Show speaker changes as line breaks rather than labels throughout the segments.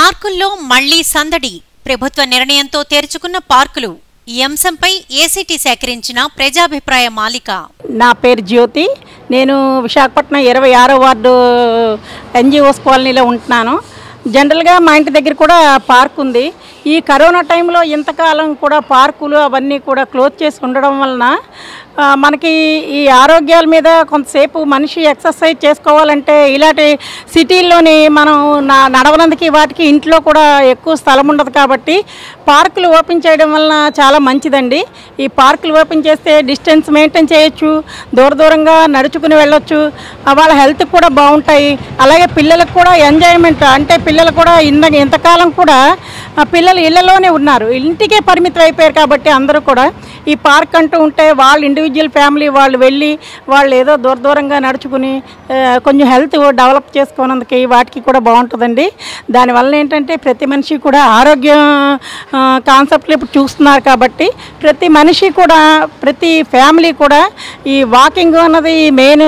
పార్కుల్లో మళ్లీ సందడి ప్రభుత్వ నిర్ణయంతో తెరుచుకున్న పార్కులు ఈ అంశంపై ఏసీటీ సేకరించిన ప్రజాభిప్రాయ మాలిక
నా పేరు జ్యోతి నేను విశాఖపట్నం ఇరవై ఆరో వార్డు ఎన్జిఓస్ కాలనీలో ఉంటున్నాను జనరల్గా మా ఇంటి దగ్గర కూడా పార్క్ ఉంది ఈ కరోనా టైంలో ఇంతకాలం కూడా పార్కులు అవన్నీ కూడా క్లోజ్ చేసి ఉండడం వలన ఆ, మనకి ఈ ఆరోగ్యాల మీద కొంతసేపు మనిషి ఎక్సర్సైజ్ చేసుకోవాలంటే ఇలాంటి సిటీల్లోని మనం నా నడవనందుకు వాటికి ఇంట్లో కూడా ఎక్కువ స్థలం ఉండదు కాబట్టి పార్కులు ఓపెన్ చేయడం వలన చాలా మంచిదండి ఈ పార్కులు ఓపెన్ చేస్తే డిస్టెన్స్ మెయింటైన్ చేయొచ్చు దూర దూరంగా నడుచుకుని వెళ్ళొచ్చు ఆ, వాళ్ళ హెల్త్ కూడా బాగుంటాయి అలాగే పిల్లలకు కూడా ఎంజాయ్మెంట్ అంటే పిల్లలు కూడా ఇంత ఇంతకాలం కూడా ఆ, పిల్లలు ఇళ్లలోనే ఉన్నారు ఇంటికే పరిమితం అయిపోయారు కాబట్టి అందరూ కూడా ఈ పార్క్ అంటూ ఉంటే వాళ్ళు ఇండివిజువల్ ఫ్యామిలీ వాళ్ళు వెళ్ళి వాళ్ళు ఏదో దూర దూరంగా నడుచుకుని ఆ, కొంచెం హెల్త్ డెవలప్ చేసుకున్నందుకు వాటికి కూడా బాగుంటుందండి దానివల్ల ఏంటంటే ప్రతి మనిషి కూడా ఆరోగ్యం కాన్సెప్ట్లు ఇప్పుడు చూస్తున్నారు కాబట్టి ప్రతి మనిషి కూడా ప్రతి ఫ్యామిలీ కూడా ఈ వాకింగ్ అన్నది మెయిన్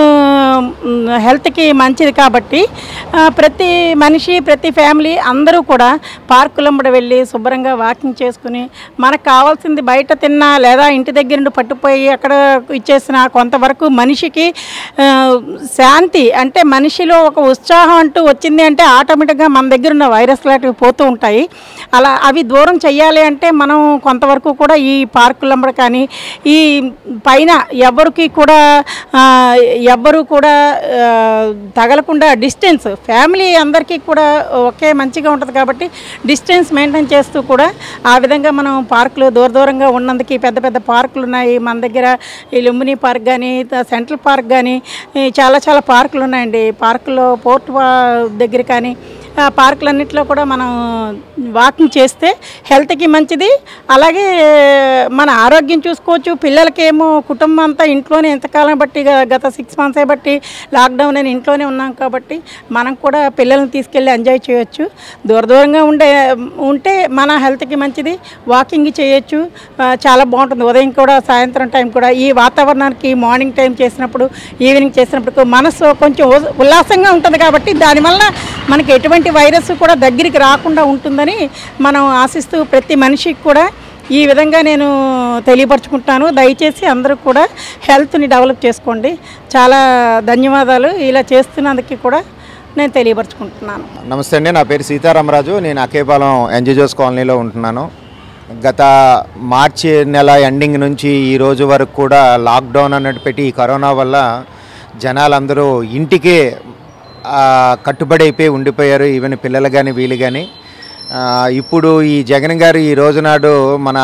హెల్త్కి మంచిది కాబట్టి ఆ, ప్రతి మనిషి ప్రతి ఫ్యామిలీ అందరూ కూడా పార్కులంబడి వెళ్ళి శుభ్రంగా వాకింగ్ చేసుకుని మనకు కావాల్సింది బయట తిన్నా లేదా ఇంటి దగ్గర నుండి పట్టుపోయి అక్కడ ఇచ్చేసిన కొంతవరకు మనిషికి ఆ, శాంతి అంటే మనిషిలో ఒక ఉత్సాహం అంటూ వచ్చింది అంటే ఆటోమేటిక్గా మన దగ్గర ఉన్న వైరస్ లాంటివి పోతూ ఉంటాయి అలా అవి దూరం చెయ్యాలి అంటే మనం కొంతవరకు కూడా ఈ పార్కులంబడి కానీ ఈ పైన ఎవరికి కూడా ఆ, ఎవ్వరూ కూడా ఆ, తగలకుండా డిస్టెన్స్ ఫ్యామిలీ అందరికీ కూడా ఒకే మంచిగా ఉంటుంది కాబట్టి డిస్టెన్స్ మెయింటైన్ చేస్తూ కూడా ఆ విధంగా మనం పార్కులు దూర దూరంగా ఉన్నందుకు ఈ పెద్ద పెద్ద పార్కులు ఉన్నాయి మన దగ్గర ఈ లుంబిని పార్క్ కానీ సెంట్రల్ పార్క్ కానీ ఈ చాలా చాలా పార్కులు ఉన్నాయండి పార్కులో పోర్ట్ వా- దగ్గర కానీ ఆ పార్కులన్నింటిలో కూడా మనం వాకింగ్ చేస్తే హెల్త్కి మంచిది అలాగే మన ఆరోగ్యం చూసుకోవచ్చు పిల్లలకేమో కుటుంబం అంతా ఇంట్లోనే ఎంతకాలం బట్టి గ- గత సిక్స్ మంత్సే బట్టి లాక్డౌన్ అని ఇంట్లోనే ఉన్నాం కాబట్టి మనం కూడా పిల్లల్ని తీసుకెళ్ళి ఎంజాయ్ చేయొచ్చు దూర దూరంగా ఉండే ఉంటే మన హెల్త్కి మంచిది వాకింగ్ చేయొచ్చు ఆ, చాలా బాగుంటుంది ఉదయం కూడా సాయంత్రం టైం కూడా ఈ వాతావరణానికి మార్నింగ్ టైం చేసినప్పుడు ఈవినింగ్ చేసినప్పుడు మనసు కొంచెం ఉ- ఉల్లాసంగా ఉంటుంది కాబట్టి దానివల్ల మనకి ఎటువంటి వైరస్ కూడా దగ్గరికి రాకుండా ఉంటుందని మనం ఆశిస్తూ ప్రతి మనిషికి కూడా ఈ విధంగా నేను తెలియపరచుకుంటాను దయచేసి అందరూ కూడా హెల్త్ని డెవలప్ చేసుకోండి చాలా ధన్యవాదాలు ఇలా చేస్తున్నందుకు కూడా నేను తెలియపరచుకుంటున్నాను
నమస్తే అండి నా పేరు సీతారామరాజు నేను అకేపాలెం ఎన్జిజోస్ కాలనీలో ఉంటున్నాను గత మార్చి నెల ఎండింగ్ నుంచి ఈ రోజు వరకు కూడా లాక్డౌన్ అన్నట్టు పెట్టి ఈ కరోనా వల్ల జనాలందరూ ఇంటికే ఆ, కట్టుబడి అయిపోయి ఉండిపోయారు ఈవెన్ పిల్లలు కానీ వీళ్ళు కానీ ఇప్పుడు ఈ జగన్ గారు ఈ రోజునాడు మన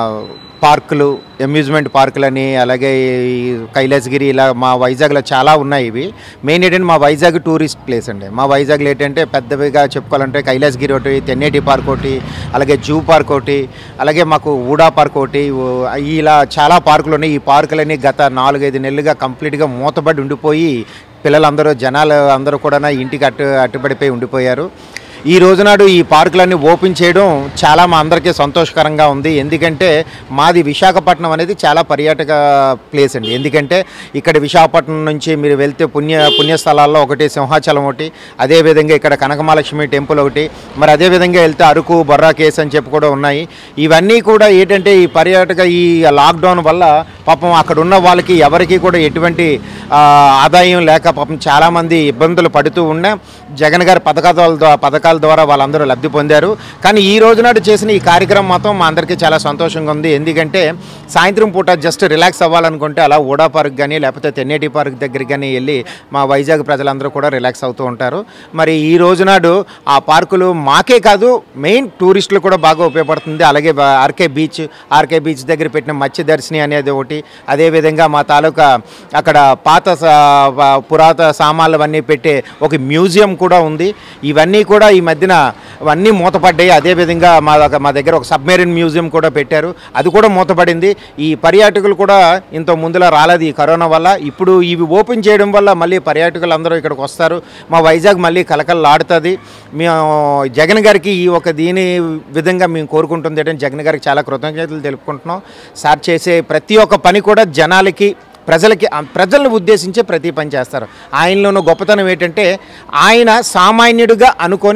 పార్కులు అమ్యూజ్మెంట్ పార్కులని అలాగే ఈ కైలాసగిరి ఇలా మా వైజాగ్లో చాలా ఉన్నాయి ఇవి మెయిన్ ఏంటంటే మా వైజాగ్ టూరిస్ట్ ప్లేస్ అండి మా వైజాగ్లో ఏంటంటే పెద్దవిగా చెప్పుకోవాలంటే కైలాసగిరి ఒకటి తెన్నేటి పార్క్ ఒకటి అలాగే జూ పార్క్ ఒకటి అలాగే మాకు ఊడా పార్క్ ఒకటి ఓ- ఇలా చాలా పార్కులు ఉన్నాయి ఈ పార్కులన్నీ గత నాలుగైదు నెలలుగా కంప్లీట్గా మూతబడి ఉండిపోయి పిల్లలందరూ జనాలు అందరూ కూడా ఇంటికి అట్టు అట్టుబడిపోయి ఉండిపోయారు ఈ రోజునాడు ఈ పార్కులన్నీ ఓపెన్ చేయడం చాలా మా అందరికీ సంతోషకరంగా ఉంది ఎందుకంటే మాది విశాఖపట్నం అనేది చాలా పర్యాటక ప్లేస్ అండి ఎందుకంటే ఇక్కడ విశాఖపట్నం నుంచి మీరు వెళ్తే పుణ్య పుణ్యస్థలాల్లో ఒకటి సింహాచలం ఒకటి అదేవిధంగా ఇక్కడ కనకమహాలక్ష్మి టెంపుల్ ఒకటి మరి అదేవిధంగా వెళ్తే అరకు బొర్రా కేస్ అని చెప్పి కూడా ఉన్నాయి ఇవన్నీ కూడా ఏంటంటే ఈ పర్యాటక ఈ లాక్డౌన్ వల్ల పాపం అక్కడ ఉన్న వాళ్ళకి ఎవరికి కూడా ఎటువంటి ఆ, ఆదాయం లేక పాపం చాలామంది ఇబ్బందులు పడుతూ ఉన్నా జగన్ గారి పథకాల ద్వారా పథకాల ద్వారా వాళ్ళందరూ లబ్ధి పొందారు కానీ ఈ రోజు నాడు చేసిన ఈ కార్యక్రమం మాత్రం మా అందరికీ చాలా సంతోషంగా ఉంది ఎందుకంటే సాయంత్రం పూట జస్ట్ రిలాక్స్ అవ్వాలనుకుంటే అలా ఊడా పార్క్ కానీ లేకపోతే తెన్నేటి పార్క్ దగ్గరికి కానీ వెళ్ళి మా వైజాగ్ ప్రజలందరూ కూడా రిలాక్స్ అవుతూ ఉంటారు మరి ఈ రోజు నాడు ఆ పార్కులు మాకే కాదు మెయిన్ టూరిస్టులు కూడా బాగా ఉపయోగపడుతుంది అలాగే బా- ఆర్కే బీచ్ ఆర్కే బీచ్ దగ్గర పెట్టిన మత్స్య దర్శిని అనేది ఒకటి అదేవిధంగా మా తాలూకా అక్కడ పాత సా- ప- పురాత సామాన్లు అవన్నీ పెట్టే ఒక మ్యూజియం కూడా ఉంది ఇవన్నీ కూడా ఈ మధ్యన అవన్నీ మూతపడ్డాయి అదేవిధంగా మా దగ్గ- మా దగ్గర ఒక సబ్మెరీన్ మ్యూజియం కూడా పెట్టారు అది కూడా మూతపడింది ఈ పర్యాటకులు కూడా ఇంత ముందులా రాలేదు ఈ కరోనా వల్ల ఇప్పుడు ఇవి ఓపెన్ చేయడం వల్ల మళ్ళీ పర్యాటకులు అందరూ ఇక్కడికి వస్తారు మా వైజాగ్ మళ్ళీ కలకలలాడుతుంది మేము జగన్ గారికి ఈ ఒక దీని విధంగా మేము కోరుకుంటుంది ఏంటంటే జగన్ గారికి చాలా కృతజ్ఞతలు తెలుపుకుంటున్నాం సార్ చేసే ప్రతి ఒక్క పని కూడా జనాలకి ప్రజలకి ఆ ప్రజలను ఉద్దేశించే ప్రతి పని చేస్తారు ఆయనలోని గొప్పతనం ఏంటంటే ఆయన సామాన్యుడిగా అనుకొని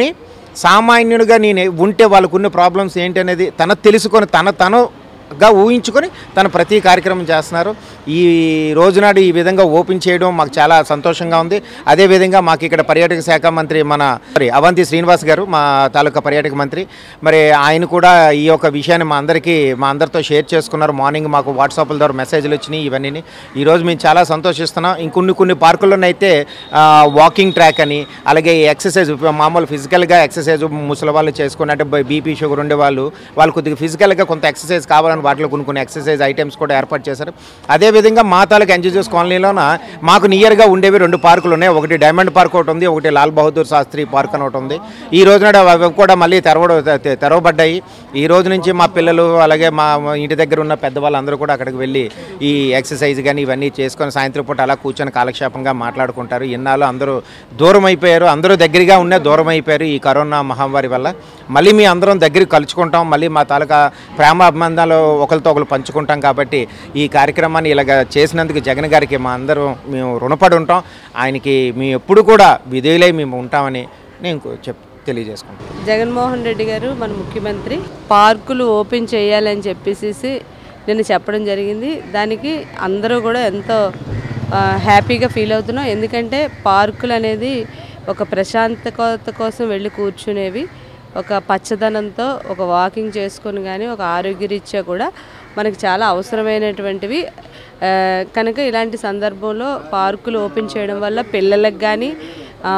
సామాన్యుడిగా నేను ఉంటే వాళ్ళకు ఉన్న ప్రాబ్లమ్స్ ఏంటి అనేది తన తెలుసుకొని తన తనుగా ఊహించుకొని తన ప్రతి కార్యక్రమం చేస్తున్నారు ఈ రోజునాడు ఈ విధంగా ఓపెన్ చేయడం మాకు చాలా సంతోషంగా ఉంది అదేవిధంగా మాకు ఇక్కడ పర్యాటక శాఖ మంత్రి మన మరి అవంతి శ్రీనివాస్ గారు మా తాలూకా పర్యాటక మంత్రి మరి ఆయన కూడా ఈ యొక్క విషయాన్ని మా అందరికీ మా అందరితో షేర్ చేసుకున్నారు మార్నింగ్ మాకు వాట్సాప్ల ద్వారా మెసేజ్లు వచ్చినాయి ఇవన్నీ ఈరోజు మేము చాలా సంతోషిస్తున్నాం ఇంకొన్ని కొన్ని పార్కుల్లోనైతే వాకింగ్ ట్రాక్ అని అలాగే ఎక్సర్సైజ్ మామూలు ఫిజికల్గా ఎక్సర్సైజ్ ముసలి వాళ్ళు చేసుకుని అంటే బీపీ షుగర్ ఉండే వాళ్ళు వాళ్ళు కొద్దిగా ఫిజికల్గా కొంత ఎక్సర్సైజ్ కావాలని వాటిలో కొన్ని కొన్ని ఎక్సర్సైజ్ ఐటమ్స్ కూడా ఏర్పాటు చేశారు అదేవిధంగా మా తాలూకా ఎన్జిఓస్ కాలనీలోన మాకు నియర్గా ఉండేవి రెండు పార్కులు ఉన్నాయి ఒకటి డైమండ్ పార్క్ ఒకటి ఉంది ఒకటి లాల్ బహదూర్ శాస్త్రి పార్క్ అని ఒకటి ఉంది ఈ రోజు నాడు అవి కూడా మళ్ళీ తెరవడం తె- తెరవబడ్డాయి ఈ రోజు నుంచి మా పిల్లలు అలాగే మా మా ఇంటి దగ్గర ఉన్న పెద్దవాళ్ళందరూ కూడా అక్కడికి వెళ్ళి ఈ ఎక్సర్సైజ్ కానీ ఇవన్నీ చేసుకొని సాయంత్రం పూట అలా కూర్చొని కాలక్షేపంగా మాట్లాడుకుంటారు ఇన్నాళ్ళు అందరూ దూరం అయిపోయారు అందరూ దగ్గరగా ఉన్న దూరం అయిపోయారు ఈ కరోనా మహమ్మారి వల్ల మళ్ళీ మీ అందరం దగ్గరికి కలుసుకుంటాం మళ్ళీ మా తాలూకా ప్రేమ అభిమానాలు ఒకరితో ఒకరు పంచుకుంటాం కాబట్టి ఈ కార్యక్రమాన్ని ఇలాగ చేసినందుకు జగన్ గారికి మా అందరం మేము రుణపడి ఉంటాం ఆయనకి మేము ఎప్పుడు కూడా విధేయులై మేము ఉంటామని నేను చెప్ తెలియజేసుకుంటాం
జగన్మోహన్ రెడ్డి గారు మన ముఖ్యమంత్రి పార్కులు ఓపెన్ చేయాలని చెప్పేసి నేను చెప్పడం జరిగింది దానికి అందరూ కూడా ఎంతో ఆ, హ్యాపీగా ఫీల్ అవుతున్నాం ఎందుకంటే పార్కులు అనేది ఒక ప్రశాంతత కోసం వెళ్ళి కూర్చునేవి ఒక పచ్చదనంతో ఒక వాకింగ్ చేసుకొని కానీ ఒక ఆరోగ్యరీత్యా కూడా మనకి చాలా అవసరమైనటువంటివి ఆ, కనుక ఇలాంటి సందర్భంలో పార్కులు ఓపెన్ చేయడం వల్ల పిల్లలకు కానీ ఆ,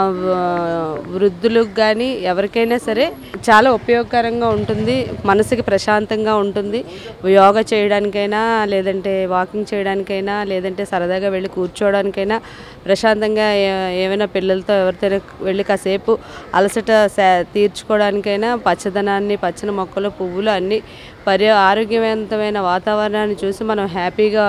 వ- వృద్ధులకు కానీ ఎవరికైనా సరే చాలా ఉపయోగకరంగా ఉంటుంది మనసుకి ప్రశాంతంగా ఉంటుంది యోగా చేయడానికైనా లేదంటే వాకింగ్ చేయడానికైనా లేదంటే సరదాగా వెళ్ళి కూర్చోవడానికైనా ప్రశాంతంగా ఏ- ఏమైనా పిల్లలతో ఎవరితో వెళ్ళి కాసేపు అలసట సా- తీర్చుకోవడానికైనా పచ్చదనాన్ని పచ్చని మొక్కలు పువ్వులు అన్నీ పర్య ఆరోగ్యవంతమైన వాతావరణాన్ని చూసి మనం హ్యాపీగా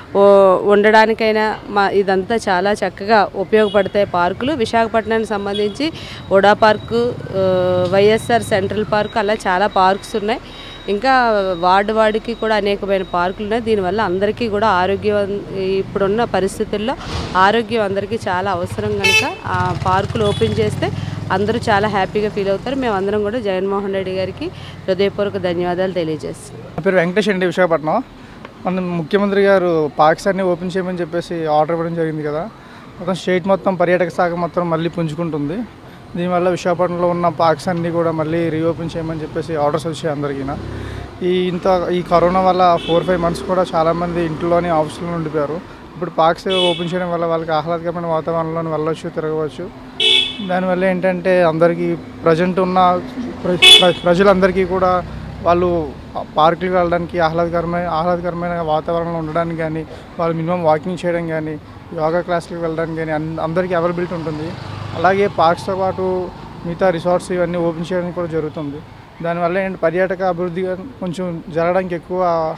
ఓ- ఉండడానికైనా మా ఇదంతా చాలా చక్కగా ఉపయోగపడతాయి పార్కులు విశాఖపట్నానికి సంబంధించి ఓడా పార్కు ఆ, వైఎస్ఆర్ సెంట్రల్ పార్క్ అలా చాలా పార్క్స్ ఉన్నాయి ఇంకా వార్డు వార్డుకి కూడా అనేకమైన పార్కులు ఉన్నాయి దీనివల్ల అందరికీ కూడా ఆరోగ్యం ఇప్పుడున్న పరిస్థితుల్లో ఆరోగ్యం అందరికీ చాలా అవసరం కనుక ఆ పార్కులు ఓపెన్ చేస్తే అందరూ చాలా హ్యాపీగా ఫీల్ అవుతారు మేము అందరం కూడా జగన్మోహన్ రెడ్డి గారికి హృదయపూర్వక ధన్యవాదాలు తెలియజేస్తున్నాం
నా పేరు వెంకటేష్ అండి విశాఖపట్నం మన ముఖ్యమంత్రి గారు పార్క్స్ అన్ని ఓపెన్ చేయమని చెప్పేసి ఆర్డర్ ఇవ్వడం జరిగింది కదా మొత్తం స్టేట్ మొత్తం పర్యాటక శాఖ మొత్తం మళ్ళీ పుంజుకుంటుంది దీనివల్ల విశాఖపట్నంలో ఉన్న పార్క్స్ అన్నీ కూడా మళ్ళీ రీఓపెన్ చేయమని చెప్పేసి ఆర్డర్స్ వచ్చాయి అందరికీ ఈ ఇంత ఈ కరోనా వల్ల ఫోర్ ఫైవ్ మంత్స్ కూడా చాలామంది ఇంట్లోనే ఆఫీసులో ఉండిపోయారు ఇప్పుడు పార్క్స్ ఓపెన్ చేయడం వల్ల వాళ్ళకి ఆహ్లాదకరమైన వాతావరణంలో వెళ్ళొచ్చు తిరగవచ్చు దానివల్ల ఏంటంటే అందరికీ ప్రజెంట్ ఉన్న ప్ర- ప్ర- ప్రజలందరికీ కూడా వాళ్ళు పార్కులకు వెళ్ళడానికి ఆహ్లాదకరమైన ఆహ్లాదకరమైన వాతావరణంలో ఉండడానికి కానీ వాళ్ళు మినిమం వాకింగ్ చేయడం కానీ యోగా క్లాసులకు వెళ్ళడానికి కానీ అన్- అందరికీ అవైలబిలిటీ ఉంటుంది అలాగే పార్క్స్తో పాటు మిగతా రిసార్ట్స్ ఇవన్నీ ఓపెన్ చేయడానికి కూడా జరుగుతుంది దానివల్ల ఏంటి పర్యాటక అభివృద్ధి కొంచెం జరగడానికి ఎక్కువ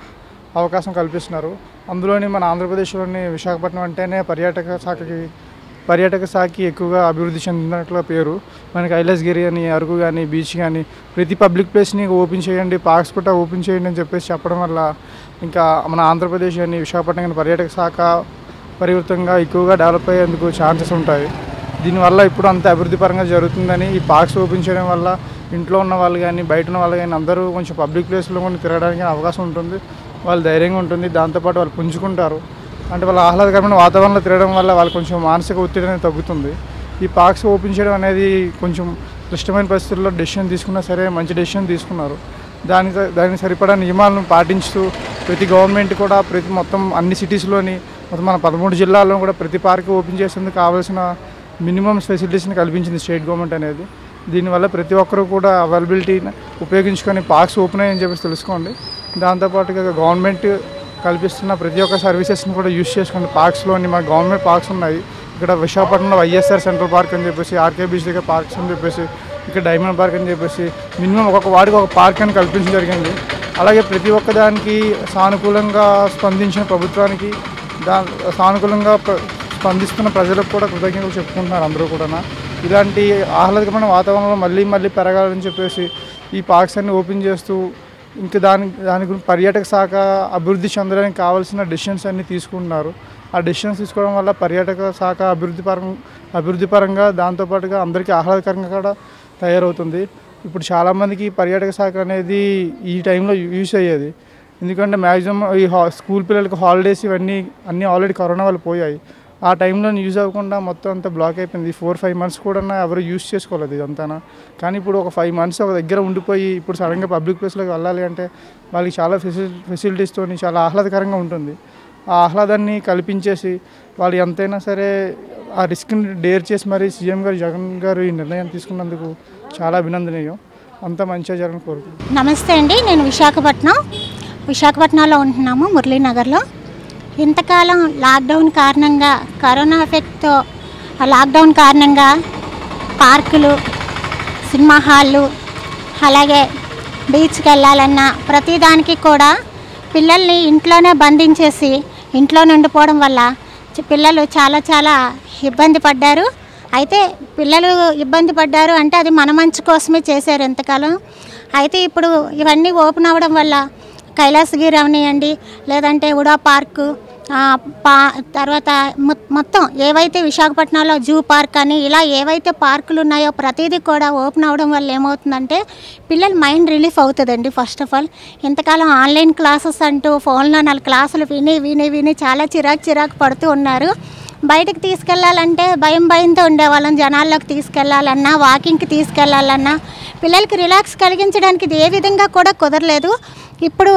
అవకాశం కల్పిస్తున్నారు అందులోని మన ఆంధ్రప్రదేశ్లోని విశాఖపట్నం అంటేనే పర్యాటక శాఖకి పర్యాటక శాఖకి ఎక్కువగా అభివృద్ధి చెందినట్లుగా పేరు మనకి కైలాసగిరి అని అరకు కానీ బీచ్ కానీ ప్రతి పబ్లిక్ ప్లేస్ని ఓపెన్ చేయండి పార్క్స్ కూడా ఓపెన్ చేయండి అని చెప్పేసి చెప్పడం వల్ల ఇంకా మన ఆంధ్రప్రదేశ్ కానీ విశాఖపట్నం కానీ పర్యాటక శాఖ పరివృతంగా ఎక్కువగా డెవలప్ అయ్యేందుకు ఛాన్సెస్ ఉంటాయి దీనివల్ల ఇప్పుడు అంత అభివృద్ధి పరంగా జరుగుతుందని ఈ పార్క్స్ ఓపెన్ చేయడం వల్ల ఇంట్లో ఉన్న వాళ్ళు కానీ బయట ఉన్న వాళ్ళు కానీ అందరూ కొంచెం పబ్లిక్ ప్లేస్లో కూడా తిరగడానికి అవకాశం ఉంటుంది వాళ్ళు ధైర్యంగా ఉంటుంది దాంతోపాటు వాళ్ళు పుంజుకుంటారు అంటే వాళ్ళ ఆహ్లాదకరమైన వాతావరణంలో తిరగడం వల్ల వాళ్ళు కొంచెం మానసిక ఒత్తిడి అనేది తగ్గుతుంది ఈ పార్క్స్ ఓపెన్ చేయడం అనేది కొంచెం క్లిష్టమైన పరిస్థితుల్లో డెసిషన్ తీసుకున్నా సరే మంచి డెసిషన్ తీసుకున్నారు దానికి దానికి సరిపడా నియమాలను పాటించుతూ ప్రతి గవర్నమెంట్ కూడా ప్రతి మొత్తం అన్ని సిటీస్లోని మొత్తం మన పదమూడు జిల్లాల్లో కూడా ప్రతి పార్క్ ఓపెన్ చేసేందుకు కావాల్సిన మినిమం ఫెసిలిటీస్ని కల్పించింది స్టేట్ గవర్నమెంట్ అనేది దీనివల్ల ప్రతి ఒక్కరూ కూడా అవైలబిలిటీని ఉపయోగించుకొని పార్క్స్ ఓపెన్ అయ్యని చెప్పేసి తెలుసుకోండి దాంతోపాటుగా గవర్నమెంట్ కల్పిస్తున్న ప్రతి ఒక్క సర్వీసెస్ని కూడా యూస్ చేసుకోండి పార్క్స్లోని మన గవర్నమెంట్ పార్క్స్ ఉన్నాయి ఇక్కడ విశాఖపట్నంలో వైఎస్ఆర్ సెంట్రల్ పార్క్ అని చెప్పేసి ఆర్కే బీచ్ దగ్గర పార్క్స్ అని చెప్పేసి ఇక్కడ డైమండ్ పార్క్ అని చెప్పేసి మినిమం ఒక్కొక్క వాడికి ఒక పార్క్ అని కల్పించడం జరిగింది అలాగే ప్రతి ఒక్క దానికి సానుకూలంగా స్పందించిన ప్రభుత్వానికి దా సానుకూలంగా ప్ర- స్పందిస్తున్న ప్రజలకు కూడా కృతజ్ఞతలు చెప్పుకుంటున్నారు అందరూ కూడా ఇలాంటి ఆహ్లాదకరమైన వాతావరణంలో మళ్ళీ మళ్ళీ పెరగాలని చెప్పేసి ఈ పార్క్స్ అన్ని ఓపెన్ చేస్తూ ఇంకా దాని దాని గురించి పర్యాటక శాఖ అభివృద్ధి చెందడానికి కావాల్సిన డెసిషన్స్ అన్ని తీసుకుంటున్నారు ఆ డెసిషన్స్ తీసుకోవడం వల్ల పర్యాటక శాఖ అభివృద్ధి పరం అభివృద్ధి పరంగా దాంతోపాటుగా అందరికీ ఆహ్లాదకరంగా కూడా తయారవుతుంది ఇప్పుడు చాలామందికి పర్యాటక శాఖ అనేది ఈ టైంలో యూస్ అయ్యేది ఎందుకంటే మ్యాక్సిమం ఈ హా స్కూల్ పిల్లలకి హాలిడేస్ ఇవన్నీ అన్నీ ఆల్రెడీ కరోనా వల్ల పోయాయి ఆ టైంలో యూజ్ అవ్వకుండా మొత్తం అంతా బ్లాక్ అయిపోయింది ఫోర్ ఫైవ్ మంత్స్ కూడా ఎవరు యూజ్ చేసుకోలేదు ఇదంతా కానీ ఇప్పుడు ఒక ఫైవ్ మంత్స్ ఒక దగ్గర ఉండిపోయి ఇప్పుడు సడన్గా పబ్లిక్ ప్లేస్లోకి వెళ్ళాలి అంటే వాళ్ళకి చాలా ఫెసిలి ఫెసిలిటీస్తో చాలా ఆహ్లాదకరంగా ఉంటుంది ఆ ఆహ్లాదాన్ని కల్పించేసి వాళ్ళు ఎంతైనా సరే ఆ రిస్క్ని డేర్ చేసి మరి సీఎం గారు జగన్ గారు ఈ నిర్ణయం తీసుకున్నందుకు చాలా అభినందనీయం అంతా మంచిగా జరగని కోరుకుంటున్నాను
నమస్తే అండి నేను విశాఖపట్నం విశాఖపట్నంలో ఉంటున్నాము మురళీనగర్లో ఇంతకాలం లాక్డౌన్ కారణంగా కరోనా ఎఫెక్ట్తో ఆ లాక్డౌన్ కారణంగా పార్కులు సినిమా హాళ్ళు అలాగే బీచ్కి వెళ్ళాలన్నా ప్రతిదానికి కూడా పిల్లల్ని ఇంట్లోనే బంధించేసి ఇంట్లో ఉండిపోవడం వల్ల చి- పిల్లలు చాలా చాలా ఇబ్బంది పడ్డారు అయితే పిల్లలు ఇబ్బంది పడ్డారు అంటే అది మన మంచి కోసమే చేశారు ఎంతకాలం అయితే ఇప్పుడు ఇవన్నీ ఓపెన్ అవ్వడం వల్ల కైలాసగిరి అవనియండి లేదంటే ఉడా పార్కు ఆ, పా తర్వాత మొ- మొత్తం ఏవైతే విశాఖపట్నంలో జూ పార్క్ అని ఇలా ఏవైతే పార్కులు ఉన్నాయో ప్రతిదీ కూడా ఓపెన్ అవ్వడం వల్ల ఏమవుతుందంటే పిల్లల మైండ్ రిలీఫ్ అవుతుందండి ఫస్ట్ ఆఫ్ ఆల్ ఇంతకాలం ఆన్లైన్ క్లాసెస్ అంటూ ఫోన్లో నాలుగు క్లాసులు విని విని విని చాలా చిరాకు చిరాకు పడుతూ ఉన్నారు బయటకు తీసుకెళ్ళాలంటే భయం భయంతో ఉండేవాళ్ళం జనాల్లోకి తీసుకెళ్ళాలన్నా వాకింగ్కి తీసుకెళ్ళాలన్నా పిల్లలకి రిలాక్స్ కలిగించడానికి ఇది ఏ విధంగా కూడా కుదరలేదు ఇప్పుడు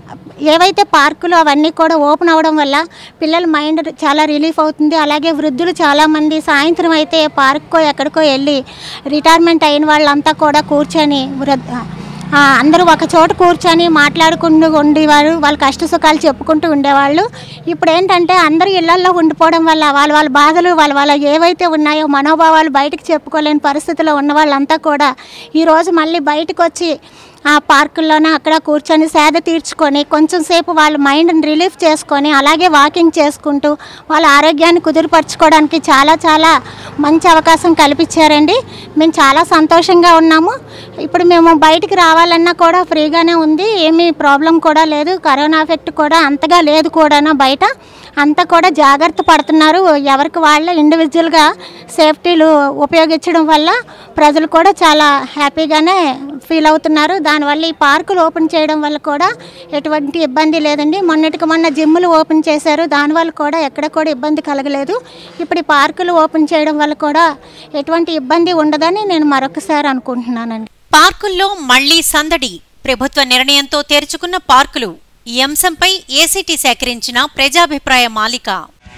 ఏవైతే పార్కులు అవన్నీ కూడా ఓపెన్ అవ్వడం వల్ల పిల్లల మైండ్ చాలా రిలీఫ్ అవుతుంది అలాగే వృద్ధులు చాలామంది సాయంత్రం అయితే పార్క్కో ఎక్కడికో వెళ్ళి రిటైర్మెంట్ అయిన వాళ్ళంతా కూడా కూర్చొని వృద్ధ ఆ, అందరూ ఒక చోట కూర్చొని మాట్లాడుకుంటూ ఉండేవారు వాళ్ళ కష్ట సుఖాలు చెప్పుకుంటూ ఉండేవాళ్ళు ఇప్పుడు ఏంటంటే అందరూ ఇళ్లల్లో ఉండిపోవడం వల్ల వాళ్ళ వాళ్ళ బాధలు వాళ్ళ వాళ్ళ ఏవైతే ఉన్నాయో మనోభావాలు బయటకు చెప్పుకోలేని పరిస్థితిలో ఉన్న వాళ్ళంతా కూడా ఈరోజు మళ్ళీ బయటకు వచ్చి ఆ పార్కుల్లోనే అక్కడ కూర్చొని సేద తీర్చుకొని కొంచెం సేపు వాళ్ళ మైండ్ని రిలీఫ్ చేసుకొని అలాగే వాకింగ్ చేసుకుంటూ వాళ్ళ ఆరోగ్యాన్ని కుదురుపరచుకోవడానికి చాలా చాలా మంచి అవకాశం కల్పించారండి మేము చాలా సంతోషంగా ఉన్నాము ఇప్పుడు మేము బయటికి రావాలన్నా కూడా ఫ్రీగానే ఉంది ఏమీ ప్రాబ్లం కూడా లేదు కరోనా ఎఫెక్ట్ కూడా అంతగా లేదు కూడా బయట అంతా కూడా జాగ్రత్త పడుతున్నారు ఎవరికి వాళ్ళే ఇండివిజువల్గా సేఫ్టీలు ఉపయోగించడం వల్ల ప్రజలు కూడా చాలా హ్యాపీగానే ఫీల్ అవుతున్నారు దానివల్ల ఈ పార్కులు ఓపెన్ చేయడం వల్ల కూడా ఎటువంటి ఇబ్బంది లేదండి మొన్నటికి మొన్న జిమ్లు ఓపెన్ చేశారు దానివల్ల కూడా ఎక్కడ కూడా ఇబ్బంది కలగలేదు ఇప్పుడు ఈ పార్కులు ఓపెన్ చేయడం వల్ల కూడా ఎటువంటి ఇబ్బంది ఉండదని నేను మరొకసారి అనుకుంటున్నానండి
పార్కుల్లో మళ్లీ సందడి ప్రభుత్వ నిర్ణయంతో తెరుచుకున్న పార్కులు ఈ అంశంపై ఏసీటీ సేకరించిన ప్రజాభిప్రాయ మాలిక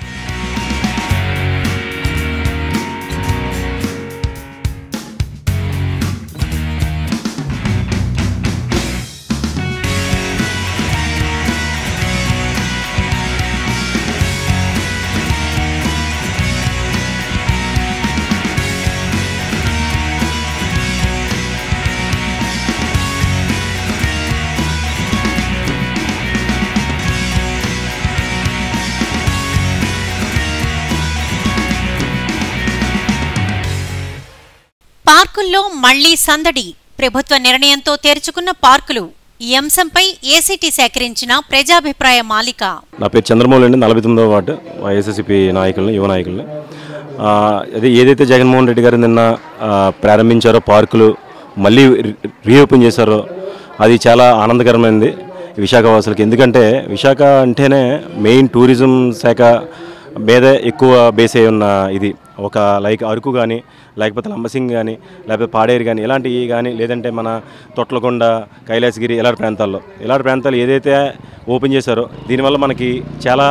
పార్కుల్లో మళ్లీ సందడి ప్రభుత్వ నిర్ణయంతో తెరుచుకున్న పార్కులు ఈ అంశంపై ఏసీటీ సేకరించిన ప్రజాభిప్రాయ మాలిక
నా పేరు చంద్రమౌళి అండి నలభై తొమ్మిదవ వార్డు వైఎస్ఎస్సిపి నాయకుల్ని యువ నాయకుల్ని ఆ, అదే ఏదైతే జగన్మోహన్ రెడ్డి గారు నిన్న ఆ, ప్రారంభించారో పార్కులు మళ్ళీ రీ- రీఓపెన్ చేశారో అది చాలా ఆనందకరమైనది విశాఖవాసులకి ఎందుకంటే విశాఖ అంటేనే మెయిన్ టూరిజం శాఖ మీదే ఎక్కువ బేస్ అయి ఉన్న ఇది ఒక లైక్ అరకు కానీ లేకపోతే లంబసింగ్ కానీ లేకపోతే పాడేరు కానీ ఇలాంటివి కానీ లేదంటే మన తొట్లకొండ కైలాసగిరి ఇలాంటి ప్రాంతాల్లో ఇలాంటి ప్రాంతాలు ఏదైతే ఓపెన్ చేశారో దీనివల్ల మనకి చాలా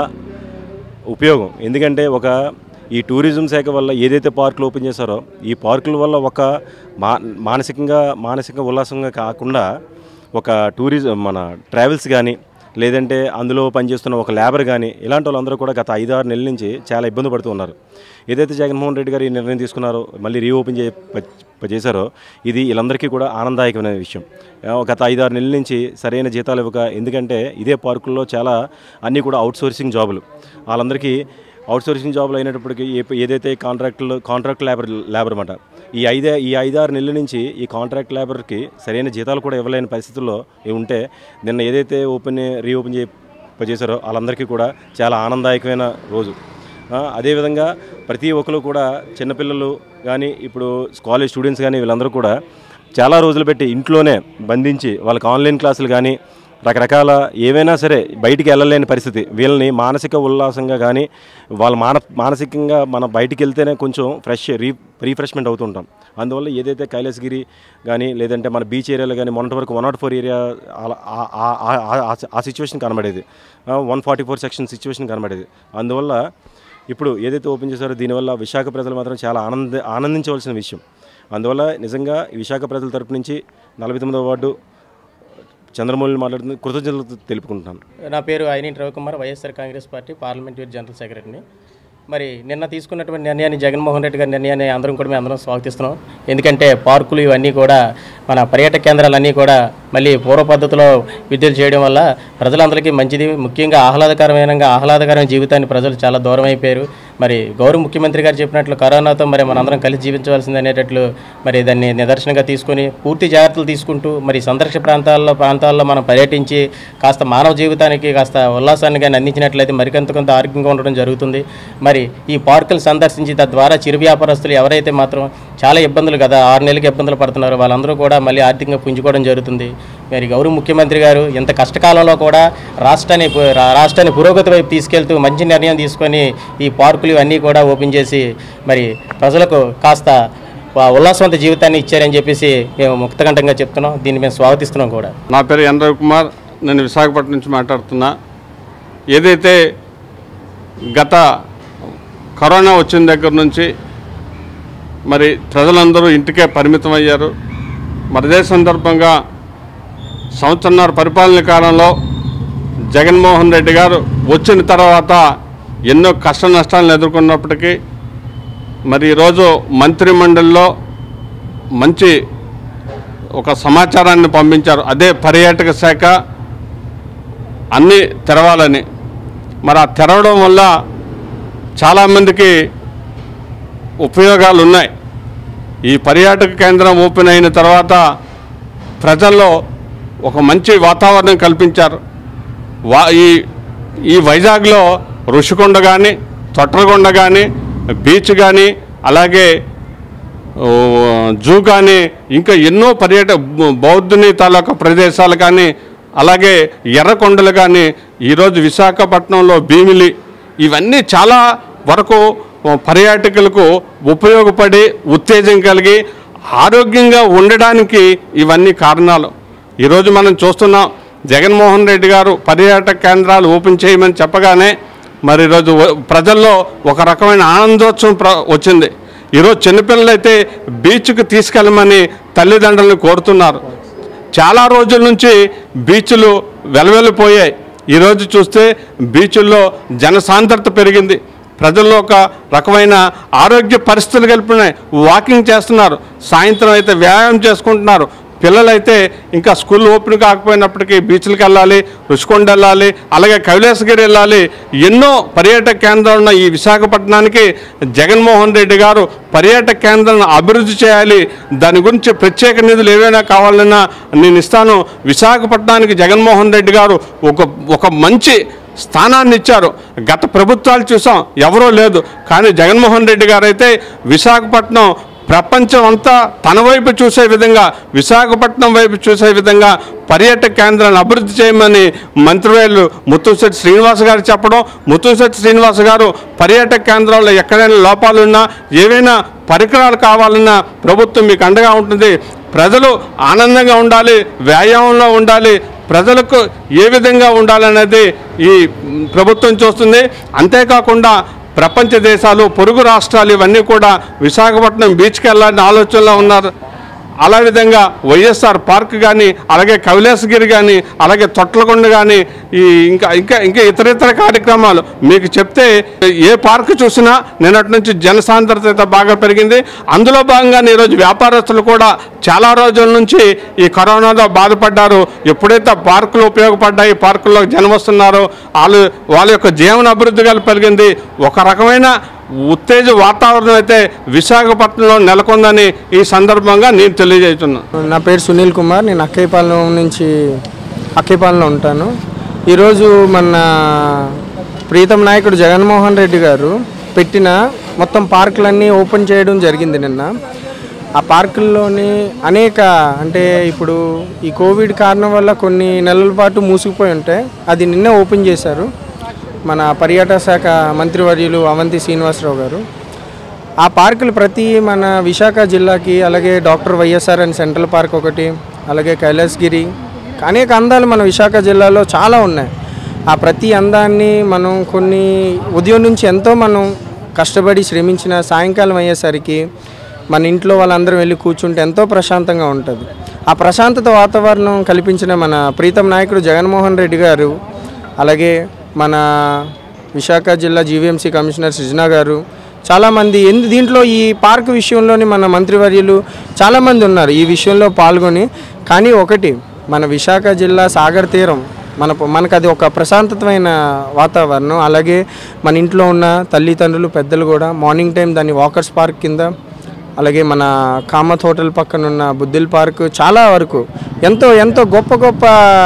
ఉపయోగం ఎందుకంటే ఒక ఈ టూరిజం శాఖ వల్ల ఏదైతే పార్కులు ఓపెన్ చేశారో ఈ పార్కుల వల్ల ఒక మా మానసికంగా మానసిక ఉల్లాసంగా కాకుండా ఒక టూరిజం మన ట్రావెల్స్ కానీ లేదంటే అందులో పనిచేస్తున్న ఒక లేబర్ కానీ ఇలాంటి వాళ్ళందరూ కూడా గత ఐదారు నెలల నుంచి చాలా ఇబ్బంది పడుతూ ఉన్నారు ఏదైతే జగన్మోహన్ రెడ్డి గారు ఈ నిర్ణయం తీసుకున్నారో మళ్ళీ రీఓపెన్ చే ప- చేశారో ఇది వీళ్ళందరికీ కూడా ఆనందదాయకమైన విషయం ఆ, గత ఐదారు నెలల నుంచి సరైన జీతాలు ఇవ్వక ఎందుకంటే ఇదే పార్కుల్లో చాలా అన్నీ కూడా అవుట్ సోర్సింగ్ జాబులు వాళ్ళందరికీ అవుట్ సోర్సింగ్ జాబులు అయినప్పటికీ ఏ- ఏదైతే కాంట్రాక్టులు కాంట్రాక్ట్ లేబర్ లేబర్ అనమాట ఈ ఐదే ఈ ఐదారు నెలల నుంచి ఈ కాంట్రాక్ట్ లేబర్కి సరైన జీతాలు కూడా ఇవ్వలేని పరిస్థితుల్లో ఇవి ఉంటే నిన్న ఏదైతే ఓపెన్ రీఓపెన్ చే చేశారో వాళ్ళందరికీ కూడా చాలా ఆనందదాయకమైన రోజు ఆ, అదేవిధంగా ప్రతి ఒక్కరు కూడా చిన్నపిల్లలు కానీ ఇప్పుడు కాలేజ్ స్టూడెంట్స్ కానీ వీళ్ళందరూ కూడా చాలా రోజులు పెట్టి ఇంట్లోనే బంధించి వాళ్ళకి ఆన్లైన్ క్లాసులు కానీ రకరకాల ఏవైనా సరే బయటికి వెళ్ళలేని పరిస్థితి వీళ్ళని మానసిక ఉల్లాసంగా కానీ వాళ్ళ మాన మానసికంగా మనం బయటికి వెళ్తేనే కొంచెం ఫ్రెష్ రీ రీఫ్రెష్మెంట్ అవుతుంటాం అందువల్ల ఏదైతే కైలాసగిరి కానీ లేదంటే మన బీచ్ ఏరియాలో కానీ మొన్నటి వరకు వన్ నాట్ ఫోర్ ఏరియా అలా- ఆ- ఆ- ఆ- ఆ- ఆ సిచ్యువేషన్ కనబడేది one forty four section situation కనబడేది అందువల్ల ఇప్పుడు ఏదైతే ఓపెన్ చేశారో దీనివల్ల విశాఖ ప్రజలు మాత్రం చాలా ఆనంద ఆనందించవలసిన విషయం అందువల్ల నిజంగా ఈ విశాఖ ప్రజల తరపు నుంచి నలభై తొమ్మిదవ వార్డు చంద్రమౌళి మాట్లాడుతుంది కృతజ్ఞతలు తెలుపుకుంటున్నాను
నా పేరు Ayini Ravikumar YSR Congress party parliamentary general సెక్రటరీని మరి నిన్న తీసుకున్నటువంటి నిర్ణయాన్ని జగన్మోహన్ రెడ్డి గారి నిర్ణయాన్ని అందరం కూడా మేము అందరం స్వాగతిస్తున్నాం ఎందుకంటే పార్కులు ఇవన్నీ కూడా మన పర్యాటక కేంద్రాలన్నీ కూడా మళ్ళీ పూర్వ పద్ధతిలో విద్యులు చేయడం వల్ల ప్రజలందరికీ మంచిది ముఖ్యంగా ఆహ్లాదకరమైన ఆహ్లాదకరమైన జీవితాన్ని ప్రజలు చాలా దూరం అయిపోయారు మరి గౌరవ ముఖ్యమంత్రి గారు చెప్పినట్లు కరోనాతో మరి మనందరం కలిసి జీవించవలసింది అనేటట్లు మరి దాన్ని నిదర్శనంగా తీసుకొని పూర్తి జాగ్రత్తలు తీసుకుంటూ మరి సందర్శక ప్రాంతాల్లో ప్రాంతాల్లో మనం పర్యటించి కాస్త మానవ జీవితానికి కాస్త ఉల్లాసాన్ని కానీ అందించినట్లయితే మరికొంత కొంత ఆరోగ్యంగా ఉండడం జరుగుతుంది మరి ఈ పార్కులు సందర్శించి తద్వారా చిరు వ్యాపారస్తులు ఎవరైతే మాత్రం చాలా ఇబ్బందులు కదా ఆరు నెలలకు ఇబ్బందులు పడుతున్నారో వాళ్ళందరూ కూడా మళ్ళీ ఆర్థికంగా పుంజుకోవడం జరుగుతుంది మరి గౌరవ ముఖ్యమంత్రి గారు ఇంత కష్టకాలంలో కూడా రాష్ట్రాన్ని పు- రా- రాష్ట్రాన్ని పురోగతి వైపు తీసుకెళ్తూ మంచి నిర్ణయం తీసుకొని ఈ పార్కులు ఇవన్నీ కూడా ఓపెన్ చేసి మరి ప్రజలకు కాస్త వా- ఉల్లాసవంత జీవితాన్ని ఇచ్చారని చెప్పేసి మేము ముక్తకంఠంగా చెప్తున్నాం దీన్ని మేము స్వాగతిస్తున్నాం కూడా
నా పేరు ఎన్ రవికుమార్ నేను విశాఖపట్నం నుంచి మాట్లాడుతున్నా ఏదైతే గత కరోనా వచ్చిన దగ్గర నుంచి మరి ప్రజలందరూ ఇంటికే పరిమితం అయ్యారు మరి అదే సందర్భంగా సంవత్సరన్నర పరిపాలన కాలంలో జగన్మోహన్ రెడ్డి గారు వచ్చిన తర్వాత ఎన్నో కష్ట నష్టాలను ఎదుర్కొన్నప్పటికీ మరి ఈరోజు మంత్రిమండలిలో మంచి ఒక సమాచారాన్ని పంపించారు అదే పర్యాటక శాఖ అన్నీ తెరవాలని మరి ఆ తెరవడం వల్ల చాలామందికి ఉపయోగాలు ఉన్నాయి ఈ పర్యాటక కేంద్రం ఓపెన్ అయిన తర్వాత ప్రజల్లో ఒక మంచి వాతావరణం కల్పించారు వా ఈ ఈ వైజాగ్లో ఋషికొండ కానీ తొట్రకొండ కానీ బీచ్ కానీ అలాగే ఓ, జూ కానీ ఇంకా ఎన్నో పర్యాటక బౌద్ధుని తాలూకా ప్రదేశాలు కానీ అలాగే ఎర్రకొండలు కానీ ఈరోజు విశాఖపట్నంలో భీమిలి ఇవన్నీ చాలా వరకు పర్యాటకులకు ఉపయోగపడి ఉత్తేజం కలిగి ఆరోగ్యంగా ఉండడానికి ఇవన్నీ కారణాలు ఈరోజు మనం చూస్తున్నాం జగన్మోహన్ రెడ్డి గారు పర్యాటక కేంద్రాలు ఓపెన్ చేయమని చెప్పగానే మరి ఈరోజు వ- ప్రజల్లో ఒక రకమైన ఆనందోత్సవం ప్ర వచ్చింది ఈరోజు చిన్నపిల్లలు అయితే బీచ్కి తీసుకెళ్ళమని తల్లిదండ్రులను కోరుతున్నారు చాలా రోజుల నుంచి బీచ్లు వెలవెలిపోయాయి ఈరోజు చూస్తే బీచుల్లో జనసాంద్రత పెరిగింది ప్రజల్లో ఒక రకమైన ఆరోగ్య పరిస్థితులు కలిపినాయి వాకింగ్ చేస్తున్నారు సాయంత్రం అయితే వ్యాయామం చేసుకుంటున్నారు పిల్లలైతే ఇంకా స్కూల్ ఓపెన్ కాకపోయినప్పటికీ బీచ్లకు వెళ్ళాలి రుషికొండ వెళ్ళాలి అలాగే కైలాసగిరి వెళ్ళాలి ఎన్నో పర్యాటక కేంద్రాలు ఉన్న ఈ విశాఖపట్నానికి జగన్మోహన్ రెడ్డి గారు పర్యాటక కేంద్రాలను అభివృద్ధి చేయాలి దాని గురించి ప్రత్యేక నిధులు ఏవైనా కావాలన్నా నేను ఇస్తాను విశాఖపట్నానికి జగన్మోహన్ రెడ్డి గారు ఒక ఒక మంచి స్థానాన్ని ఇచ్చారు గత ప్రభుత్వాలు చూసాం ఎవరో లేదు కానీ జగన్మోహన్ రెడ్డి గారు అయితే విశాఖపట్నం ప్రపంచం అంతా తన వైపు చూసే విధంగా విశాఖపట్నం వైపు చూసే విధంగా పర్యాటక కేంద్రాన్ని అభివృద్ధి చేయమని మంత్రివేలు ముత్తంశెట్టి శ్రీనివాస్ గారు చెప్పడం ముత్తంశెట్టి శ్రీనివాస్ గారు పర్యాటక కేంద్రాల్లో ఎక్కడైనా లోపాలున్నా ఏవైనా పరికరాలు కావాలన్నా ప్రభుత్వం మీకు అండగా ఉంటుంది ప్రజలు ఆనందంగా ఉండాలి వ్యాయామంలో ఉండాలి ప్రజలకు ఏ విధంగా ఉండాలనేది ఈ ప్రభుత్వం చూస్తుంది అంతేకాకుండా ప్రపంచ దేశాలు పొరుగు రాష్ట్రాలు ఇవన్నీ కూడా విశాఖపట్నం బీచ్కి వెళ్ళాలని ఆలోచనలో ఉన్నారు అలా విధంగా వైఎస్ఆర్ పార్క్ కానీ అలాగే కైలాసగిరి కానీ అలాగే తొట్లకొండ కానీ ఈ ఇంకా ఇంకా ఇంకా ఇతర ఇతర కార్యక్రమాలు మీకు చెప్తే ఏ పార్క్ చూసినా నిన్నటి నుంచి జనసాంద్రత అయితే బాగా పెరిగింది అందులో భాగంగానే ఈరోజు వ్యాపారస్తులు కూడా చాలా రోజుల నుంచి ఈ కరోనాలో బాధపడ్డారు ఎప్పుడైతే పార్కులు ఉపయోగపడ్డాయి పార్కుల్లో జనం వస్తున్నారో వాళ్ళు వాళ్ళ యొక్క జీవన అభివృద్ధి కలిపి పెరిగింది ఒక రకమైన ఉత్తేజ వాతావరణం అయితే విశాఖపట్నంలో నెలకొందని ఈ సందర్భంగా నేను తెలియజేస్తున్నాను
నా పేరు సునీల్ కుమార్ నేను అక్కయ్యపాలెం నుంచి అక్కయ్యపాలెంలో ఉంటాను ఈరోజు మన ప్రీతం నాయకుడు జగన్మోహన్ రెడ్డి గారు పెట్టిన మొత్తం పార్కులన్నీ ఓపెన్ చేయడం జరిగింది నిన్న ఆ పార్కుల్లోని అనేక అంటే ఇప్పుడు ఈ కోవిడ్ కారణం వల్ల కొన్ని నెలల పాటు మూసుకుపోయి ఉంటాయి అది నిన్న ఓపెన్ చేశారు మన పర్యాటక శాఖ మంత్రివర్యులు అవంతి శ్రీనివాసరావు గారు ఆ పార్కులు ప్రతి మన విశాఖ జిల్లాకి అలాగే doctor YSR and central park ఒకటి అలాగే కైలాసగిరి అనేక అందాలు మన విశాఖ జిల్లాలో చాలా ఉన్నాయి ఆ ప్రతి అందాన్ని మనం కొన్ని ఉదయం నుంచి ఎంతో మనం కష్టపడి శ్రమించిన సాయంకాలం అయ్యేసరికి మన ఇంట్లో వాళ్ళందరం వెళ్ళి కూర్చుంటే ఎంతో ప్రశాంతంగా ఉంటుంది ఆ ప్రశాంతత వాతావరణం కల్పించిన మన ప్రీతం నాయకుడు జగన్మోహన్ రెడ్డి గారు అలాగే మన విశాఖ జిల్లా జీవీఎంసీ కమిషనర్ సృజన గారు చాలామంది ఎందు దీంట్లో ఈ పార్క్ విషయంలోని మన మంత్రివర్యులు చాలామంది ఉన్నారు ఈ విషయంలో పాల్గొని కానీ ఒకటి మన విశాఖ జిల్లా సాగర్ తీరం మన మనకు అది ఒక ప్రశాంతమైన వాతావరణం అలాగే మన ఇంట్లో ఉన్న తల్లిదండ్రులు పెద్దలు కూడా మార్నింగ్ టైం దాన్ని వాకర్స్ పార్క్ కింద అలాగే మన కామత్ హోటల్ పక్కన ఉన్న బుద్ధిల్ పార్క్ చాలా వరకు ఎంతో ఎంతో గొప్ప గొప్ప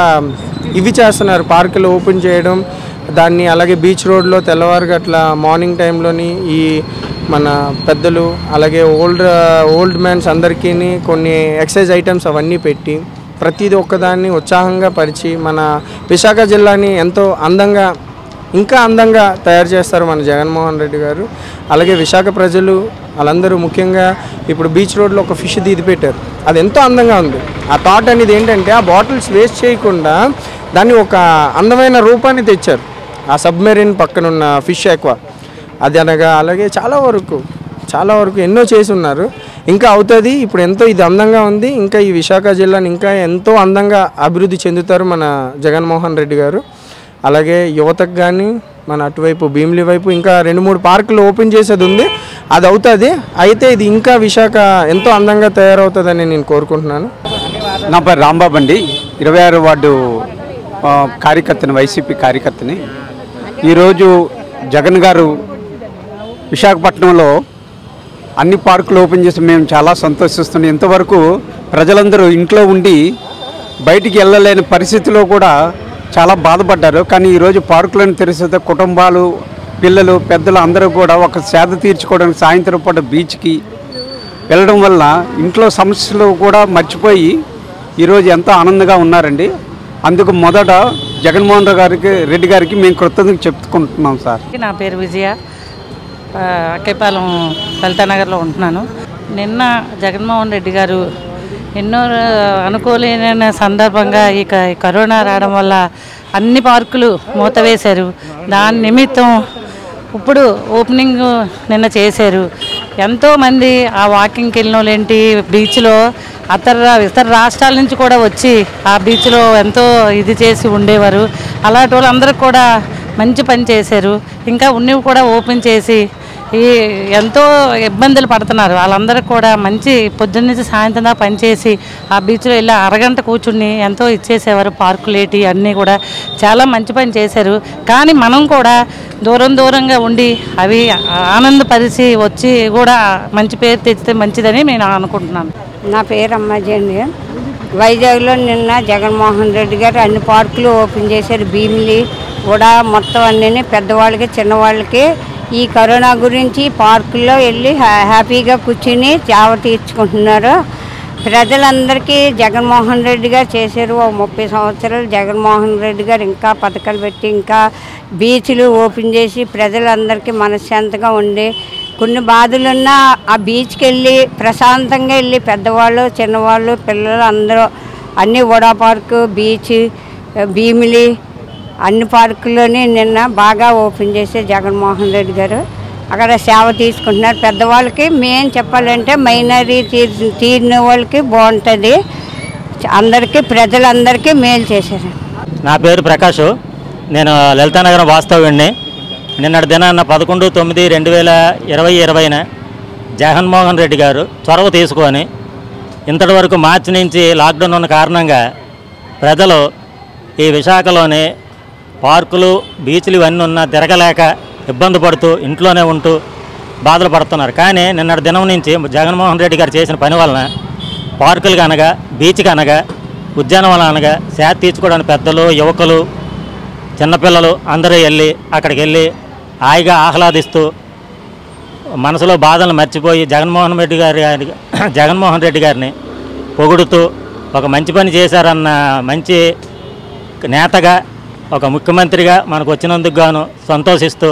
ఇవి చేస్తున్నారు పార్కులు ఓపెన్ చేయడం దాన్ని అలాగే బీచ్ రోడ్లో తెల్లవారు గట్ల మార్నింగ్ టైంలోని ఈ మన పెద్దలు అలాగే ఓల్డ్ ఓల్డ్ మ్యాన్స్ అందరికీ కొన్ని ఎక్సైజ్ ఐటమ్స్ అవన్నీ పెట్టి ప్రతిదీ ఒక్కదాన్ని ఉత్సాహంగా పరిచి మన విశాఖ జిల్లాని ఎంతో అందంగా ఇంకా అందంగా తయారు చేస్తారు మన జగన్మోహన్ రెడ్డి గారు అలాగే విశాఖ ప్రజలు వాళ్ళందరూ ముఖ్యంగా ఇప్పుడు బీచ్ రోడ్లో ఒక ఫిష్ తీది పెట్టారు అది ఎంతో అందంగా ఉంది ఆ థాట్ అనేది ఏంటంటే ఆ బాటిల్స్ వేస్ట్ చేయకుండా దాన్ని ఒక అందమైన రూపాన్ని తెచ్చారు ఆ సబ్మెరీన్ పక్కన ఉన్న ఫిష్ ఎక్కువ అది అనగా అలాగే చాలా వరకు చాలా వరకు ఎన్నో చేసి ఉన్నారు ఇంకా అవుతుంది ఇప్పుడు ఎంతో ఇది అందంగా ఉంది ఇంకా ఈ విశాఖ జిల్లాని ఇంకా ఎంతో అందంగా అభివృద్ధి చెందుతారు మన జగన్మోహన్ రెడ్డి గారు అలాగే యువతకు కానీ మన అటువైపు భీమిలి వైపు ఇంకా రెండు మూడు పార్కులు ఓపెన్ చేసేది ఉంది అది అవుతుంది అయితే ఇది ఇంకా విశాఖ ఎంతో అందంగా తయారవుతుందని నేను కోరుకుంటున్నాను
నా పేరు రాంబాబు అండి ఇరవై ఆరు వార్డు ఆ, కార్యకర్తని వైసీపీ కార్యకర్తని ఈరోజు జగన్ గారు విశాఖపట్నంలో అన్ని పార్కులు ఓపెన్ చేసి మేము చాలా సంతోషిస్తున్నాం ఇంతవరకు ప్రజలందరూ ఇంట్లో ఉండి బయటికి వెళ్ళలేని పరిస్థితిలో కూడా చాలా బాధపడ్డారు కానీ ఈరోజు పార్కులను తెరిస్తే కుటుంబాలు పిల్లలు పెద్దలు అందరూ కూడా ఒక సేద తీర్చుకోవడానికి సాయంత్రం పూట బీచ్కి వెళ్ళడం వల్ల ఇంట్లో సమస్యలు కూడా మర్చిపోయి ఈరోజు ఎంతో ఆనందంగా ఉన్నారండి అందుకు మొదట జగన్మోహన్ రావు గారికి రెడ్డి గారికి మేము కృతజ్ఞత చెప్పుకుంటున్నాం సార్
నా పేరు విజయ ఆ, అక్కేపాలెం లలితానగర్లో ఉంటున్నాను నిన్న జగన్మోహన్ రెడ్డి గారు ఎన్నో అనుకోలేని సందర్భంగా ఈ క- ఈ కరోనా రావడం వల్ల అన్ని పార్కులు మూతవేశారు దాని నిమిత్తం ఇప్పుడు ఓపెనింగ్ నిన్న చేశారు ఎంతోమంది ఆ వాకింగ్కి వెళ్ళిన వాళ్ళు ఏంటి బీచ్లో అతర ఇతర రాష్ట్రాల నుంచి కూడా వచ్చి ఆ బీచ్లో ఎంతో ఇది చేసి ఉండేవారు అలాంటి వాళ్ళందరికీ కూడా మంచి పని చేశారు ఇంకా ఉన్నవి కూడా ఓపెన్ చేసి ఈ ఎంతో ఇబ్బందులు పడుతున్నారు వాళ్ళందరికీ కూడా మంచి పొద్దున్న నుంచి సాయంత్రం దాకా పనిచేసి ఆ బీచ్లో వెళ్ళి అరగంట కూర్చుని ఎంతో ఇచ్చేసేవారు పార్కులేటి అన్నీ కూడా చాలా మంచి పని చేశారు కానీ మనం కూడా దూరం దూరంగా ఉండి అవి ఆనందపరిచి వచ్చి కూడా మంచి పేరు తెచ్చితే మంచిదని నేను అనుకుంటున్నాను
నా పేరు అమ్మాజీ వైజాగ్లో నిన్న జగన్మోహన్ రెడ్డి గారు అన్ని పార్కులు ఓపెన్ చేశారు భీమిలి కూడా మొత్తం అన్నీ పెద్దవాళ్ళకి చిన్నవాళ్ళకి ఈ కరోనా గురించి పార్కుల్లో వెళ్ళి హ్యా- హ్యాపీగా కూర్చుని చావ తీర్చుకుంటున్నారు ప్రజలందరికీ జగన్మోహన్ రెడ్డి గారు చేశారు ఓ ముప్పై సంవత్సరాలు జగన్మోహన్ రెడ్డి గారు ఇంకా పథకాలు పెట్టి ఇంకా బీచ్లు ఓపెన్ చేసి ప్రజలందరికీ మనశ్శాంతంగా ఉండి కొన్ని బాధలున్నా ఆ బీచ్కి వెళ్ళి ప్రశాంతంగా వెళ్ళి పెద్దవాళ్ళు చిన్నవాళ్ళు పిల్లలు అందరూ అన్ని వడా పార్కు బీచ్ భీమిలి అన్ని పార్కుల్లోని నిన్న బాగా ఓపెన్ చేసే జగన్మోహన్ రెడ్డి గారు అక్కడ సేవ తీసుకుంటున్నారు పెద్దవాళ్ళకి మేం చెప్పాలంటే మైనరీ తీర్ తీరిన వాళ్ళకి బాగుంటుంది అందరికీ ప్రజలందరికీ మేలు చేశారు
నా పేరు ప్రకాష్ నేను లలితానగరం వాస్తవ్యుడిని నిన్నటి దినాన్న పదకొండు తొమ్మిది రెండు వేల ఇరవై ఇరవైన జగన్మోహన్ రెడ్డి గారు చొరవ తీసుకొని ఇంతటి వరకు మార్చి నుంచి లాక్డౌన్ ఉన్న కారణంగా ప్రజలు ఈ విశాఖలోని పార్కులు బీచ్లు ఇవన్నీ ఉన్నా తిరగలేక ఇబ్బంది పడుతూ ఇంట్లోనే ఉంటూ బాధలు పడుతున్నారు కానీ నిన్నటి దినం నుంచి జగన్మోహన్ రెడ్డి గారు చేసిన పని వలన పార్కులు అనగా బీచ్కి అనగా ఉద్యానవనం అనగా శాత తీర్చుకోవడానికి పెద్దలు యువకులు చిన్నపిల్లలు అందరూ వెళ్ళి అక్కడికి వెళ్ళి హాయిగా ఆహ్లాదిస్తూ మనసులో బాధలు మర్చిపోయి జగన్మోహన్ రెడ్డి గారి గారి జగన్మోహన్ రెడ్డి గారిని పొగుడుతూ ఒక మంచి పని చేశారన్న మంచి నేతగా ఒక ముఖ్యమంత్రిగా మనకు వచ్చినందుకు గాను సంతోషిస్తూ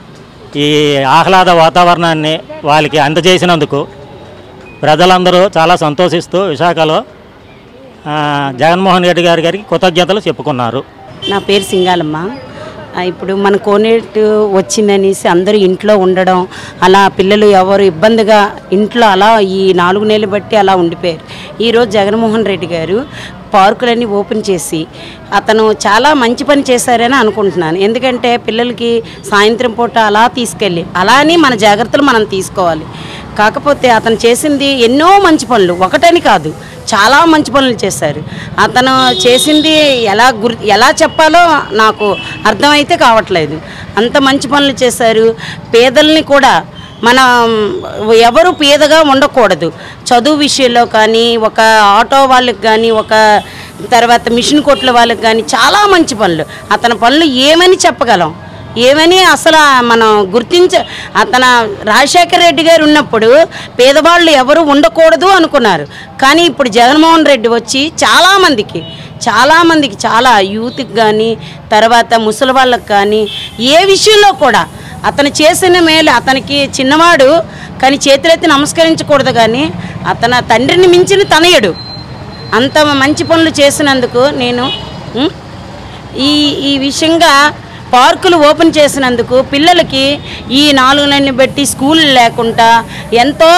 ఈ ఆహ్లాద వాతావరణాన్ని వాళ్ళకి అందజేసినందుకు ప్రజలందరూ చాలా సంతోషిస్తూ విశాఖలో ఆ, జగన్మోహన్ రెడ్డి గారి గారికి కృతజ్ఞతలు చెప్పుకున్నారు
నా పేరు సింగాలమ్మ ఆ, ఇప్పుడు మన కోనేటు వచ్చిందనేసి అందరూ ఇంట్లో ఉండడం అలా పిల్లలు ఎవరు ఇబ్బందిగా ఇంట్లో అలా ఈ నాలుగు నెలలు బట్టి అలా ఉండిపోయారు ఈరోజు జగన్మోహన్ రెడ్డి గారు పార్కులన్నీ ఓపెన్ చేసి అతను చాలా మంచి పని చేశారని అనుకుంటున్నాను ఎందుకంటే పిల్లలకి సాయంత్రం పూట అలా తీసుకెళ్ళి అలా అని మన జాగ్రత్తలు మనం తీసుకోవాలి కాకపోతే అతను చేసింది ఎన్నో మంచి పనులు ఒకటని కాదు చాలా మంచి పనులు చేశారు అతను చేసింది ఎలా గుర్ ఎలా చెప్పాలో నాకు అర్థమైతే కావట్లేదు అంత మంచి పనులు చేశారు పేదల్ని కూడా మన ఎవరు పేదగా ఉండకూడదు చదువు విషయంలో కానీ ఒక ఆటో వాళ్ళకి కానీ ఒక తర్వాత మిషన్ కొట్ల వాళ్ళకి కానీ చాలా మంచి పనులు అతని పనులు ఏమని చెప్పగలం ఏమని అసలు మనం గుర్తించ అతన రాజశేఖర రెడ్డి గారు ఉన్నప్పుడు పేదవాళ్ళు ఎవరు ఉండకూడదు అనుకున్నారు కానీ ఇప్పుడు జగన్మోహన్ రెడ్డి వచ్చి చాలామందికి చాలామందికి చాలా యూత్కి కానీ తర్వాత ముసలి వాళ్ళకి కానీ ఏ విషయంలో కూడా అతను చేసిన మేలు అతనికి చిన్నవాడు కానీ చేతులెత్తి నమస్కరించకూడదు కానీ అతని తండ్రిని మించిన తనయుడు అంత మంచి పనులు చేసినందుకు నేను ఉం, ఈ ఈ విషయంగా పార్కులు ఓపెన్ చేసినందుకు పిల్లలకి ఈ నాలుగు నెలలు బట్టి స్కూల్ లేకుండా ఎంతో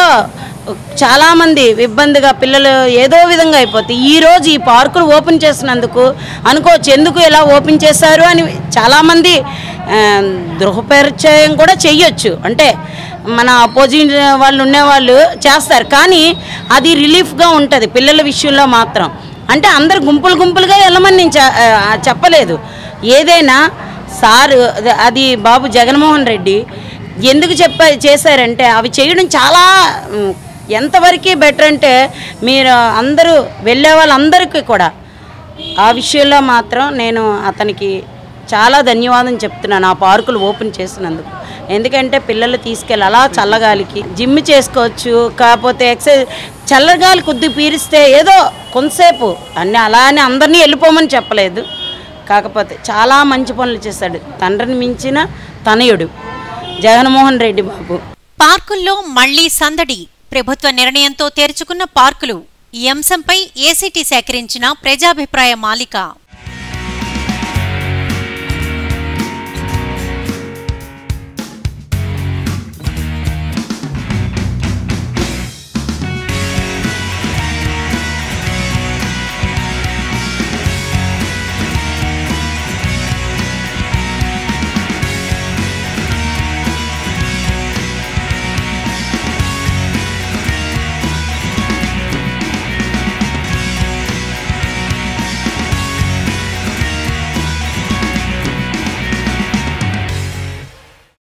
చాలామంది ఇబ్బందిగా పిల్లలు ఏదో విధంగా అయిపోతాయి ఈరోజు ఈ పార్కులు ఓపెన్ చేసినందుకు అనుకోవచ్చు ఎందుకు ఇలా ఓపెన్ చేశారు అని చాలామంది ఆ, గృహపరిచయం కూడా చెయ్యొచ్చు అంటే మన అపోజిట్ వాళ్ళు ఉండేవాళ్ళు చేస్తారు కానీ అది రిలీఫ్గా ఉంటుంది పిల్లల విషయంలో మాత్రం అంటే అందరు గుంపులు గుంపులుగా వెళ్ళమని నేను చె- ఆ, చెప్పలేదు ఏదైనా సారు అది- అది బాబు జగన్మోహన్ రెడ్డి ఎందుకు చెప్ప చేశారంటే అవి చేయడం చాలా ఉమ్, ఎంతవరకు బెటర్ అంటే మీరు అందరూ వెళ్ళే వాళ్ళందరికీ కూడా ఆ విషయంలో మాత్రం నేను అతనికి చాలా ధన్యవాదం చెప్తున్నాను ఆ పార్కులు ఓపెన్ చేసినందుకు ఎందుకంటే పిల్లలు తీసుకెళ్ళి అలా చల్లగాలికి జిమ్ చేసుకోవచ్చు కాకపోతే ఎక్సైజ్ చల్లగాలి కొద్ది పీరిస్తే ఏదో కొంతసేపు అన్నీ అలా అని అందరినీ వెళ్ళిపోమని చెప్పలేదు కాకపోతే చాలా మంచి పనులు చేశాడు తండ్రిని మించిన తనయుడు జగన్మోహన్ రెడ్డి బాబు
పార్కుల్లో మళ్లీ సందడి ప్రభుత్వ నిర్ణయంతో తెరుచుకున్న పార్కులు ఈ అంశంపై ఏసీటీ సేకరించిన ప్రజాభిప్రాయ మాలిక